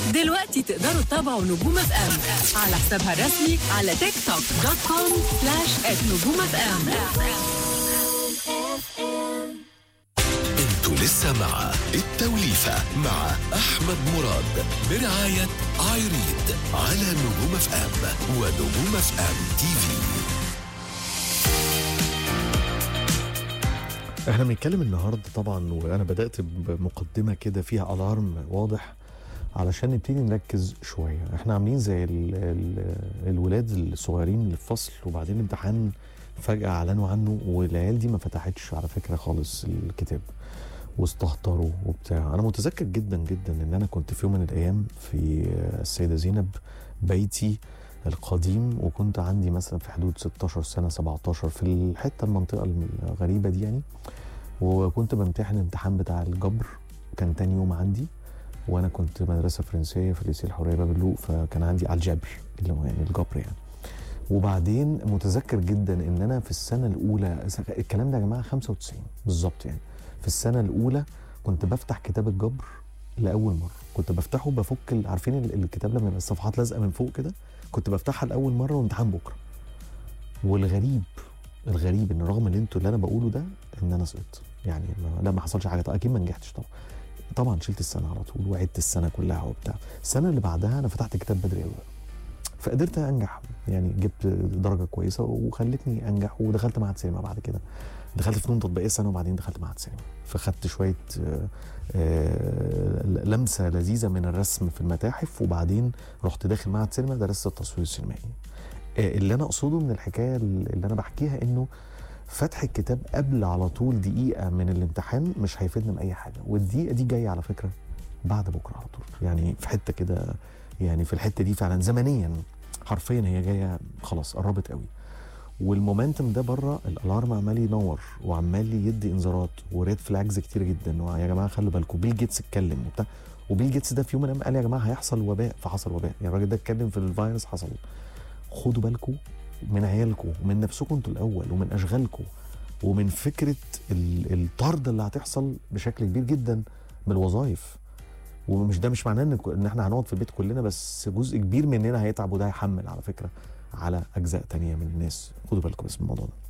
دلوقتي تقدروا تتابعوا نجوم اف ام على حسابها الرسمي على تيك توك دوت كوم سلاش نجوم اف ام انتوا لسه مع التوليفة مع أحمد مراد برعاية ايريد على نجوم اف ام ونجوم اف ام تي في احنا بنتكلم النهارده طبعا وانا بدات بمقدمه كده فيها الارم واضح علشان نبتدي نركز شويه احنا عاملين زي ال ال الولاد الصغيرين اللي في فصل وبعدين امتحان فجاه اعلنوا عنه والعيال دي ما فتحتش على فكره خالص الكتاب واستهتروا وبتاع انا متذكر جدا جدا ان انا كنت في يوم من الايام في السيده زينب بيتي القديم وكنت عندي مثلا في حدود 16 سنه 17 في الحته المنطقه الغريبه دي يعني وكنت بمتحن الامتحان بتاع الجبر كان تاني يوم عندي وانا كنت مدرسه فرنسيه في ليسي الحريه باب اللوق فكان عندي الجبر اللي هو يعني الجبر يعني وبعدين متذكر جدا ان انا في السنه الاولى الكلام ده يا جماعه 95 بالظبط يعني في السنه الاولى كنت بفتح كتاب الجبر لاول مره كنت بفتحه بفك ال- عارفين ال- الكتاب لما يبقى الصفحات لازقه من فوق كده كنت بفتحها لاول مره وامتحان بكره والغريب الغريب ان رغم اللي انتوا اللي انا بقوله ده ان انا سقطت يعني ما لا ما حصلش حاجه طبعا اكيد ما نجحتش طبعا طبعا شلت السنه على طول وعدت السنه كلها وبتاع السنه اللي بعدها انا فتحت كتاب بدري قوي فقدرت انجح يعني جبت درجه كويسه وخلتني انجح ودخلت معهد سينما بعد كده دخلت فنون تطبيقيه سنه وبعدين دخلت معهد سينما فخدت شويه آه، آه، لمسه لذيذه من الرسم في المتاحف وبعدين رحت داخل معهد سينما درست التصوير السينمائي آه، اللي انا اقصده من الحكايه اللي انا بحكيها انه فتح الكتاب قبل على طول دقيقه من الامتحان مش هيفيدنا باي حاجه والدقيقه دي جايه على فكره بعد بكره على طول يعني في حته كده يعني في الحته دي فعلا زمنيا حرفيا هي جايه خلاص قربت قوي والمومنتم ده بره الالارم عمال ينور وعمال يدي انذارات وريد فلاجز كتير جدا ويا جماعه خلوا بالكم بيل جيتس اتكلم وبتاع وبيل جيتس ده في يوم من الايام قال يا جماعه هيحصل وباء فحصل وباء يعني الراجل ده اتكلم في الفيروس حصل خدوا بالكم من عيالكم ومن نفسكم انتوا الاول ومن اشغالكم ومن فكره ال- الطرد اللي هتحصل بشكل كبير جدا من الوظائف ومش ده مش معناه ان ان احنا هنقعد في البيت كلنا بس جزء كبير مننا هيتعب وده هيحمل على فكره على اجزاء تانية من الناس خدوا بالكم بس من الموضوع ده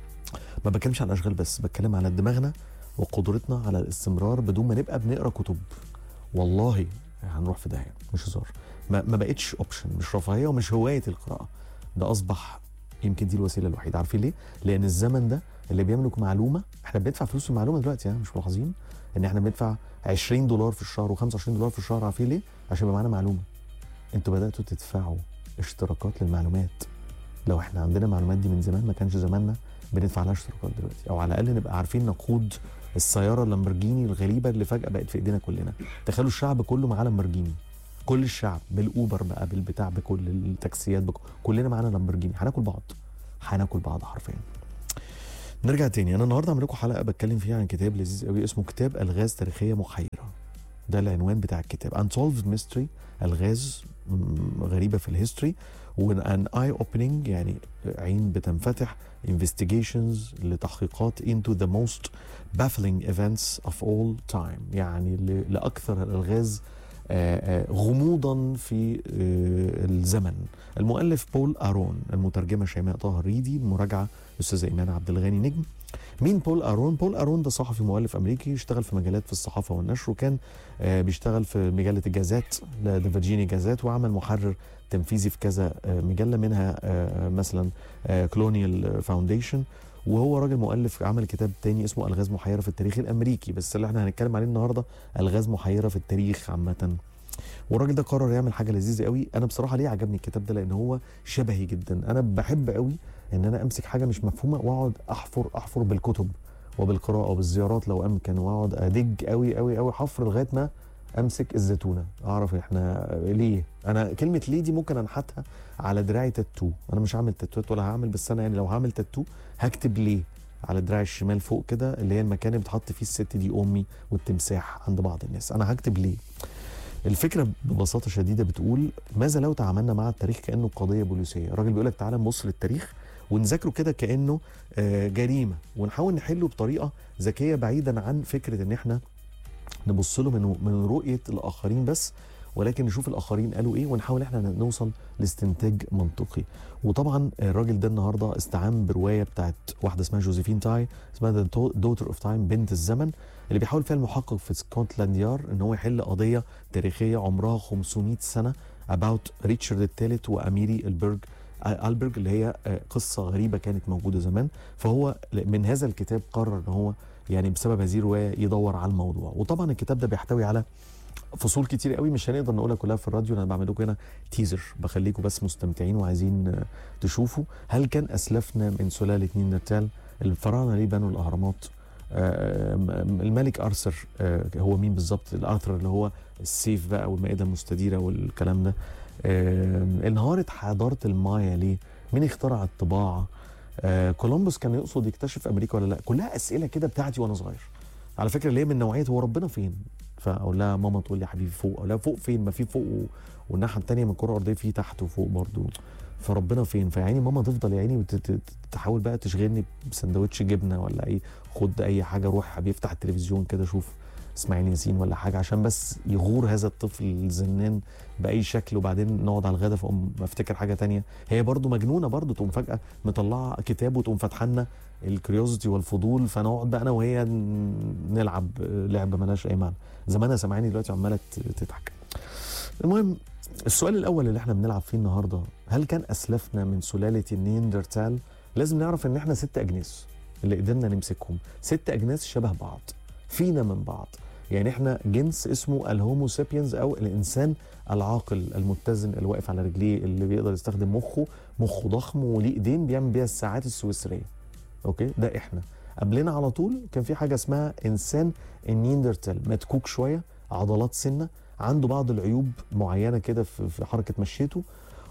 ما بتكلمش عن اشغال بس بتكلم على دماغنا وقدرتنا على الاستمرار بدون ما نبقى بنقرا كتب والله هنروح في داهيه مش هزار ما, ما بقتش اوبشن مش رفاهيه ومش هوايه القراءه ده اصبح يمكن دي الوسيله الوحيده عارفين ليه؟ لان الزمن ده اللي بيملك معلومه احنا بندفع فلوس في المعلومه دلوقتي يعني مش ملاحظين ان احنا بندفع 20 دولار في الشهر و25 دولار في الشهر عارفين ليه؟ عشان يبقى معانا معلومه انتوا بداتوا تدفعوا اشتراكات للمعلومات لو احنا عندنا المعلومات دي من زمان ما كانش زماننا بندفع لها اشتراكات دلوقتي او على الاقل نبقى عارفين نقود السياره اللامبرجيني الغريبه اللي فجاه بقت في ايدينا كلنا تخيلوا الشعب كله معاه لامبرجيني كل الشعب بالاوبر بقى بالبتاع بكل التاكسيات بكل كلنا معانا لامبرجيني هناكل بعض هناكل بعض حرفيا نرجع تاني انا النهارده عامل لكم حلقه بتكلم فيها عن كتاب لذيذ قوي اسمه كتاب الغاز تاريخيه محيره ده العنوان بتاع الكتاب Unsolved Mystery الغاز م- غريبه في الهيستوري وان اي اوبننج يعني عين بتنفتح investigations لتحقيقات into the most baffling events of all time يعني ل- لاكثر الالغاز آه، آه، غموضا في آه، الزمن المؤلف بول ارون المترجمه شيماء طه ريدي المراجعه الاستاذه ايمان عبد الغني نجم مين بول ارون بول ارون ده صحفي مؤلف امريكي اشتغل في مجالات في الصحافه والنشر وكان آه، بيشتغل في مجله الجازات ذا فيرجينيا جازات وعمل محرر تنفيذي في كذا آه، مجله منها آه، مثلا كلونيال فاونديشن وهو راجل مؤلف عمل كتاب تاني اسمه الغاز محيره في التاريخ الامريكي بس اللي احنا هنتكلم عليه النهارده الغاز محيره في التاريخ عامه والراجل ده قرر يعمل حاجه لذيذه قوي انا بصراحه ليه عجبني الكتاب ده لان هو شبهي جدا انا بحب قوي ان انا امسك حاجه مش مفهومه واقعد احفر احفر بالكتب وبالقراءه وبالزيارات لو امكن واقعد ادج قوي قوي قوي حفر لغايه ما امسك الزيتونه اعرف احنا ليه انا كلمه ليه دي ممكن انحتها على دراعي تاتو انا مش هعمل تاتوات ولا هعمل بس انا يعني لو هعمل تاتو هكتب ليه على دراعي الشمال فوق كده اللي هي المكان اللي بتحط فيه الست دي امي والتمساح عند بعض الناس انا هكتب ليه الفكره ببساطه شديده بتقول ماذا لو تعاملنا مع التاريخ كانه قضيه بوليسيه الراجل بيقول لك تعالى نبص للتاريخ ونذاكره كده كانه آه، جريمه ونحاول نحله بطريقه ذكيه بعيدا عن فكره ان احنا نبص له من من رؤيه الاخرين بس ولكن نشوف الاخرين قالوا ايه ونحاول احنا نوصل لاستنتاج منطقي وطبعا الراجل ده النهارده استعان بروايه بتاعت واحده اسمها جوزيفين تاي اسمها ذا دوتر اوف تايم بنت الزمن اللي بيحاول فيها المحقق في سكوتلاند يار ان هو يحل قضيه تاريخيه عمرها 500 سنه اباوت ريتشارد الثالث واميري البرج البرج اللي هي آه، قصه غريبه كانت موجوده زمان فهو من هذا الكتاب قرر ان هو يعني بسبب هذه الروايه يدور على الموضوع وطبعا الكتاب ده بيحتوي على فصول كتير قوي مش هنقدر نقولها كلها في الراديو انا بعمل لكم هنا تيزر بخليكم بس مستمتعين وعايزين آه، تشوفوا هل كان اسلافنا من سلاله نيندرتال الفراعنه ليه بنوا الاهرامات آه، م- الملك ارثر آه، هو مين بالظبط الارثر اللي هو السيف بقى والمائده المستديره والكلام ده آه، انهارت حضاره المايا ليه مين اخترع الطباعه آه، كولومبوس كان يقصد يكتشف امريكا ولا لا كلها اسئله كده بتاعتي وانا صغير على فكره اللي هي من نوعيه هو ربنا فين فاقول لها ماما تقول لي يا حبيبي فوق اقول لها فوق فين ما في فوق و... والناحيه الثانيه من الكره الارضيه في تحت وفوق برضو فربنا فين فيعني ماما تفضل يا عيني وت- ت- تحاول بقى تشغلني بسندوتش جبنه ولا اي خد اي حاجه روح يا حبيبي افتح التلفزيون كده شوف اسماعيل ياسين ولا حاجه عشان بس يغور هذا الطفل الزنان باي شكل وبعدين نقعد على الغدا فاقوم افتكر حاجه تانية هي برضو مجنونه برضو تقوم فجاه مطلعه كتاب وتقوم فاتحه لنا الكريوزيتي والفضول فنقعد بقى انا وهي ن- نلعب لعبه ملهاش اي معنى زمانها سامعاني دلوقتي عماله ت- تضحك المهم السؤال الاول اللي احنا بنلعب فيه النهارده هل كان اسلافنا من سلاله النيندرتال لازم نعرف ان احنا ست اجناس اللي قدرنا نمسكهم ست اجناس شبه بعض فينا من بعض يعني احنا جنس اسمه الهومو سابينز او الانسان العاقل المتزن اللي واقف على رجليه اللي بيقدر يستخدم مخه مخه ضخم وليه ايدين بيعمل بيها الساعات السويسريه اوكي ده احنا قبلنا على طول كان في حاجه اسمها انسان النيندرتال متكوك شويه عضلات سنه عنده بعض العيوب معينه كده في في حركه مشيته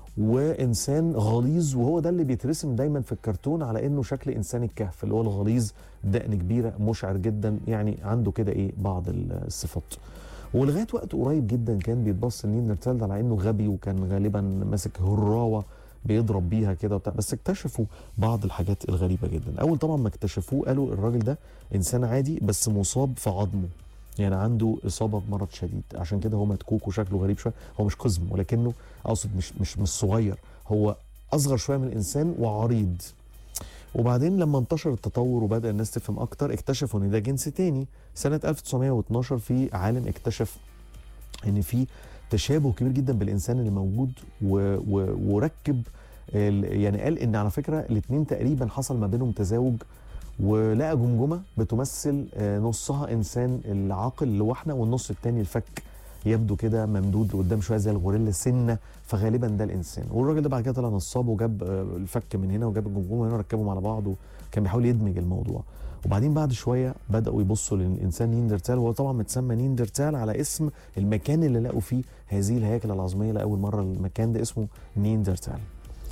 وانسان غليظ وهو ده اللي بيترسم دايما في الكرتون على انه شكل انسان الكهف اللي هو الغليظ دقن كبيره مشعر جدا يعني عنده كده ايه بعض الصفات ولغايه وقت قريب جدا كان بيتبص النيندرتال ده على انه غبي وكان غالبا ماسك هراوه بيضرب بيها كده وبتاع بس اكتشفوا بعض الحاجات الغريبه جدا اول طبعا ما اكتشفوه قالوا الراجل ده انسان عادي بس مصاب في عظمه يعني عنده اصابه بمرض شديد عشان كده هو متكوك وشكله غريب شويه هو مش قزم ولكنه اقصد مش مش مش صغير هو اصغر شويه من الانسان وعريض وبعدين لما انتشر التطور وبدا الناس تفهم اكتر اكتشفوا ان ده جنس تاني سنه 1912 في عالم اكتشف ان في تشابه كبير جدا بالانسان اللي موجود و و وركب ال- يعني قال ان على فكره الاثنين تقريبا حصل ما بينهم تزاوج ولقى جمجمه بتمثل آه، نصها انسان العاقل اللي هو احنا والنص الثاني الفك يبدو كده ممدود لقدام شويه زي الغوريلا سنه فغالبا ده الانسان والراجل ده بعد كده طلع نصاب وجاب آه، الفك من هنا وجاب الجمجمه من هنا وركبهم على بعض وكان بيحاول يدمج الموضوع وبعدين بعد شويه بداوا يبصوا للانسان نيندرتال وهو طبعا متسمى نيندرتال على اسم المكان اللي لقوا فيه هذه الهياكل العظميه لاول مره المكان ده اسمه نيندرتال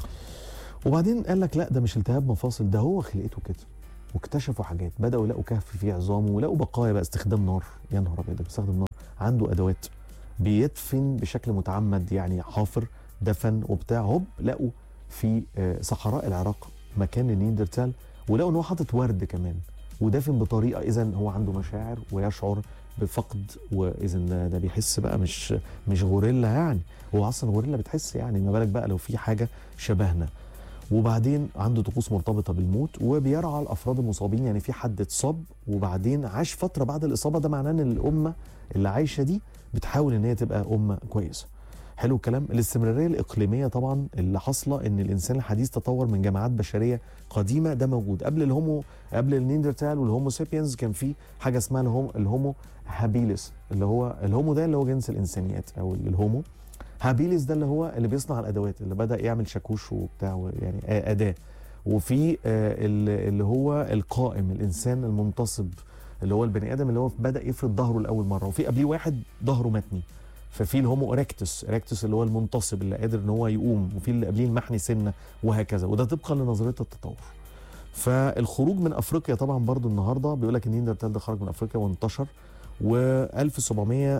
وبعدين قال لك لا ده مش التهاب مفاصل ده هو خلقته كده واكتشفوا حاجات بداوا يلاقوا كهف فيه عظام ولقوا بقايا بقى استخدام نار يا نهار ابيض ده بيستخدم نار عنده ادوات بيدفن بشكل متعمد يعني حافر دفن وبتاع هوب لقوا في آه، صحراء العراق مكان النيندرتال ولقوا ان هو حاطط ورد كمان ودافن بطريقه اذا هو عنده مشاعر ويشعر بفقد واذا ده, ده بيحس بقى مش مش غوريلا يعني هو اصلا غوريلا بتحس يعني ما بالك بقى لو في حاجه شبهنا وبعدين عنده طقوس مرتبطه بالموت وبيرعى الافراد المصابين يعني في حد اتصاب وبعدين عاش فتره بعد الاصابه ده معناه ان الامه اللي عايشه دي بتحاول ان هي تبقى امه كويسه حلو الكلام الاستمراريه الاقليميه طبعا اللي حاصله ان الانسان الحديث تطور من جماعات بشريه قديمه ده موجود قبل الهومو قبل النيندرتال والهومو سابينز كان في حاجه اسمها الهومو, الهومو هابيلس اللي هو الهومو ده اللي هو جنس الانسانيات او الهومو هابيلس ده اللي هو اللي بيصنع الادوات اللي بدا يعمل شاكوش وبتاع يعني آه، اداه وفي آه، ال- اللي هو القائم الانسان المنتصب اللي هو البني ادم اللي هو بدا يفرد ظهره لاول مره وفي قبليه واحد ظهره متني ففي الهومو اريكتوس اريكتوس اللي هو المنتصب اللي قادر ان هو يقوم وفي اللي قبليه المحني سنه وهكذا وده طبقا لنظريه التطور فالخروج من افريقيا طبعا برضو النهارده بيقول لك النيندرتال ده خرج من افريقيا وانتشر و 1700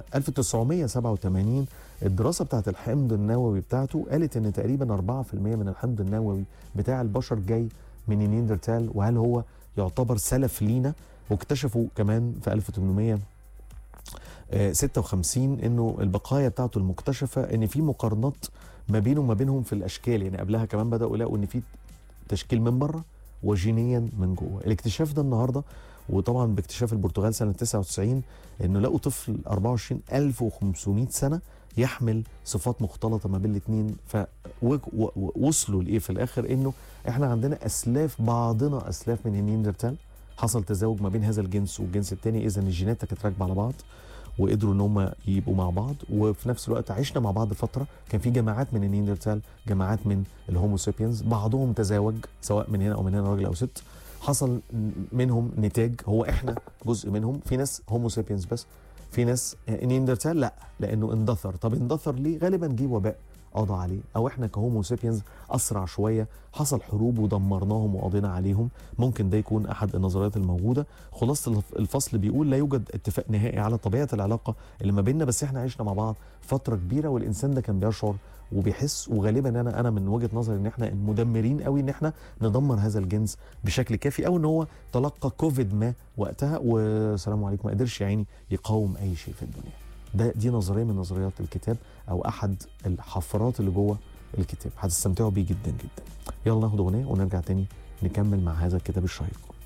1987 الدراسه بتاعت الحمض النووي بتاعته قالت ان تقريبا 4% من الحمض النووي بتاع البشر جاي من النيندرتال وهل هو يعتبر سلف لينا واكتشفوا كمان في 1800 آه، 56 انه البقايا بتاعته المكتشفه ان في مقارنات ما بينه وما بينهم في الاشكال يعني قبلها كمان بداوا يلاقوا ان في تشكيل من بره وجينيا من جوه الاكتشاف ده النهارده وطبعا باكتشاف البرتغال سنه 99 انه لقوا طفل 24500 سنه يحمل صفات مختلطه ما بين الاثنين فوصلوا لايه في الاخر انه احنا عندنا اسلاف بعضنا اسلاف من النيندرتال حصل تزاوج ما بين هذا الجنس والجنس الثاني اذا الجينات كانت راكبه على بعض وقدروا ان هم يبقوا مع بعض وفي نفس الوقت عشنا مع بعض فتره كان في جماعات من النيندرتال جماعات من الهوموسيبينز بعضهم تزاوج سواء من هنا او من هنا راجل او ست حصل منهم نتاج هو احنا جزء منهم في ناس هوموسيبينز بس في ناس نيندرتال لا لانه اندثر طب اندثر ليه غالبا جه وباء قضى عليه او احنا كهومو سيبينز اسرع شويه حصل حروب ودمرناهم وقضينا عليهم ممكن ده يكون احد النظريات الموجوده خلاصه الف- الفصل بيقول لا يوجد اتفاق نهائي على طبيعه العلاقه اللي ما بيننا بس احنا عشنا مع بعض فتره كبيره والانسان ده كان بيشعر وبيحس وغالبا انا انا من وجهه نظري ان احنا مدمرين قوي ان احنا ندمر هذا الجنس بشكل كافي او ان هو تلقى كوفيد ما وقتها والسلام عليكم ما قدرش يا عيني يقاوم اي شيء في الدنيا ده دي نظريه من نظريات الكتاب او احد الحفرات اللي جوه الكتاب هتستمتعوا بيه جدا جدا يلا ناخد اغنيه ونرجع تاني نكمل مع هذا الكتاب الشيق